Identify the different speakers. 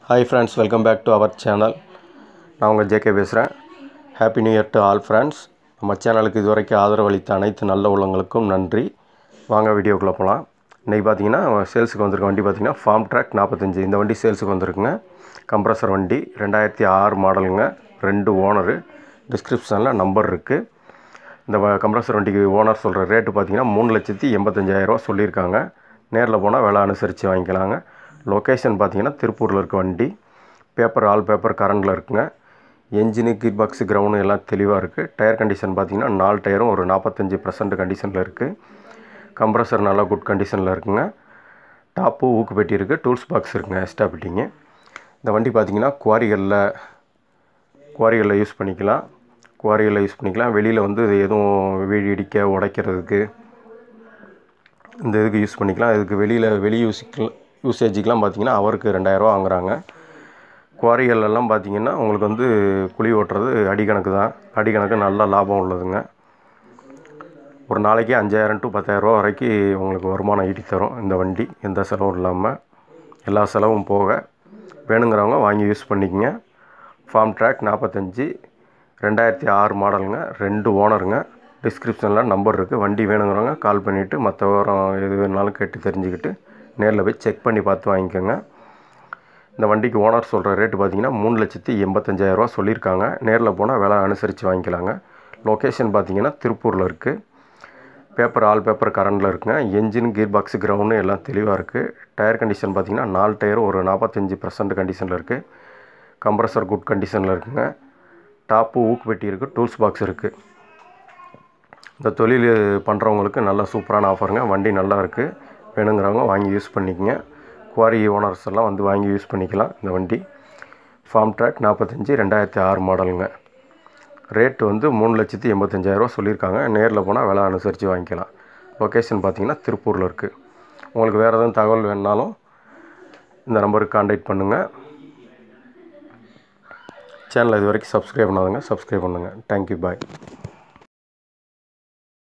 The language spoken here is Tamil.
Speaker 1: hi friends welcome back to our channel நான் உங்கள் ஜேகே பேசுகிறேன் happy new year to all friends நம்ம சேனலுக்கு இதுவரைக்கும் ஆதரவு அளித்த அனைத்து நல்ல உள்ளங்களுக்கும் நன்றி வாங்க வீடியோக்குள்ளே போகலாம் இன்றைக்கி பார்த்தீங்கன்னா சேல்ஸுக்கு வந்திருக்க வண்டி பார்த்தீங்கன்னா ஃபார்ம் ட்ராக் நாற்பத்தஞ்சு இந்த வண்டி சேல்ஸுக்கு வந்திருக்குங்க கம்ப்ரஸர் வண்டி ரெண்டாயிரத்தி ஆறு மாடலுங்க ரெண்டு ஓனரு டிஸ்கிரிப்ஷனில் நம்பர் இருக்குது இந்த வ- கம்ப்ரஸர் வண்டிக்கு ஓனர் சொல்கிற ரேட்டு பார்த்தீங்கன்னா மூணு லட்சத்தி எண்பத்தஞ்சாயிரரூவா சொல்லியிருக்காங்க நேரில் போனால் விலை அனுசரித்து வாங்கிக்கலாங்க லொக்கேஷன் பார்த்தீங்கன்னா திருப்பூரில் இருக்க வண்டி பேப்பர் ஆல் பேப்பர் கரண்டில் இருக்குங்க என்ஜினு கீர் பாக்ஸு கிரவுண்டு எல்லாம் தெளிவாக இருக்குது டயர் கண்டிஷன் பார்த்தீங்கன்னா நாலு டயரும் ஒரு நாற்பத்தஞ்சு பர்சன்ட் கண்டிஷனில் இருக்குது கம்ப்ரஸர் நல்லா குட் கண்டிஷனில் இருக்குங்க டாப்பு ஊக்கு பெட்டி இருக்குது டூல்ஸ் பாக்ஸ் இருக்குங்க எக்ஸ்ட்ரா பெட்டிங்க இந்த வண்டி பார்த்தீங்கன்னா குவாரிகளில் குவாரிகளில் யூஸ் பண்ணிக்கலாம் குவாரிகளில் யூஸ் பண்ணிக்கலாம் வெளியில் வந்து இது எதுவும் வீடு இடிக்க உடைக்கிறதுக்கு இந்த இதுக்கு யூஸ் பண்ணிக்கலாம் இதுக்கு வெளியில் வெளி யூஸுக்கு யூசேஜுக்கெலாம் பார்த்தீங்கன்னா அவருக்கு ரெண்டாயிரரூவா வாங்குறாங்க குவாரிகள் எல்லாம் பார்த்தீங்கன்னா உங்களுக்கு வந்து குழி ஓட்டுறது அடிக்கணக்கு தான் அடிக்கணக்கு நல்ல லாபம் உள்ளதுங்க ஒரு நாளைக்கு அஞ்சாயிரம் டு பத்தாயிரரூவா வரைக்கும் உங்களுக்கு வருமானம் ஈட்டி தரும் இந்த வண்டி எந்த செலவும் இல்லாமல் எல்லா செலவும் போக வேணுங்கிறவங்க வாங்கி யூஸ் பண்ணிக்கங்க ஃபார்ம் ட்ராக் நாற்பத்தஞ்சு ரெண்டாயிரத்தி ஆறு மாடலுங்க ரெண்டு ஓனருங்க டிஸ்கிரிப்ஷனில் நம்பர் இருக்குது வண்டி வேணுங்கிறவங்க கால் பண்ணிவிட்டு மற்ற விவரம் எது வேணாலும் கேட்டு தெரிஞ்சுக்கிட்டு நேரில் போய் செக் பண்ணி பார்த்து வாங்கிக்கோங்க இந்த வண்டிக்கு ஓனர் சொல்கிற ரேட்டு பார்த்தீங்கன்னா மூணு லட்சத்தி எண்பத்தஞ்சாயிரரூவா சொல்லியிருக்காங்க நேரில் போனால் விலை அனுசரித்து வாங்கிக்கலாங்க லொக்கேஷன் பார்த்தீங்கன்னா திருப்பூரில் இருக்குது பேப்பர் ஆல் பேப்பர் கரண்டில் இருக்குங்க என்ஜின் கீர் பாக்ஸு கிரவுண்டு எல்லாம் தெளிவாக இருக்குது டயர் கண்டிஷன் பார்த்தீங்கன்னா நாலு டயர் ஒரு நாற்பத்தஞ்சு பர்சன்ட் கண்டிஷனில் இருக்குது கம்ப்ரஸர் குட் கண்டிஷனில் இருக்குங்க டாப்பு ஊக்கு பெட்டி இருக்குது டூல்ஸ் பாக்ஸ் இருக்குது இந்த தொழில் பண்ணுறவங்களுக்கு நல்ல சூப்பரான ஆஃபருங்க வண்டி நல்லா இருக்குது வேணுங்கிறவங்க வாங்கி யூஸ் பண்ணிக்கங்க குவாரி ஓனர்ஸ் எல்லாம் வந்து வாங்கி யூஸ் பண்ணிக்கலாம் இந்த வண்டி ஃபார்ம் ட்ராக் நாற்பத்தஞ்சு ரெண்டாயிரத்தி ஆறு மாடலுங்க ரேட் வந்து மூணு லட்சத்தி எண்பத்தஞ்சாயிரரூவா சொல்லியிருக்காங்க நேரில் போனால் விலை அனுசரித்து வாங்கிக்கலாம் லொக்கேஷன் பார்த்தீங்கன்னா திருப்பூரில் இருக்குது உங்களுக்கு வேறு எதுவும் தகவல் வேணுனாலும் இந்த நம்பருக்கு காண்டாக்ட் பண்ணுங்கள் சேனலை இது வரைக்கும் சப்ஸ்கிரைப் பண்ணாதுங்க சப்ஸ்கிரைப் பண்ணுங்கள் தேங்க்யூ பாய்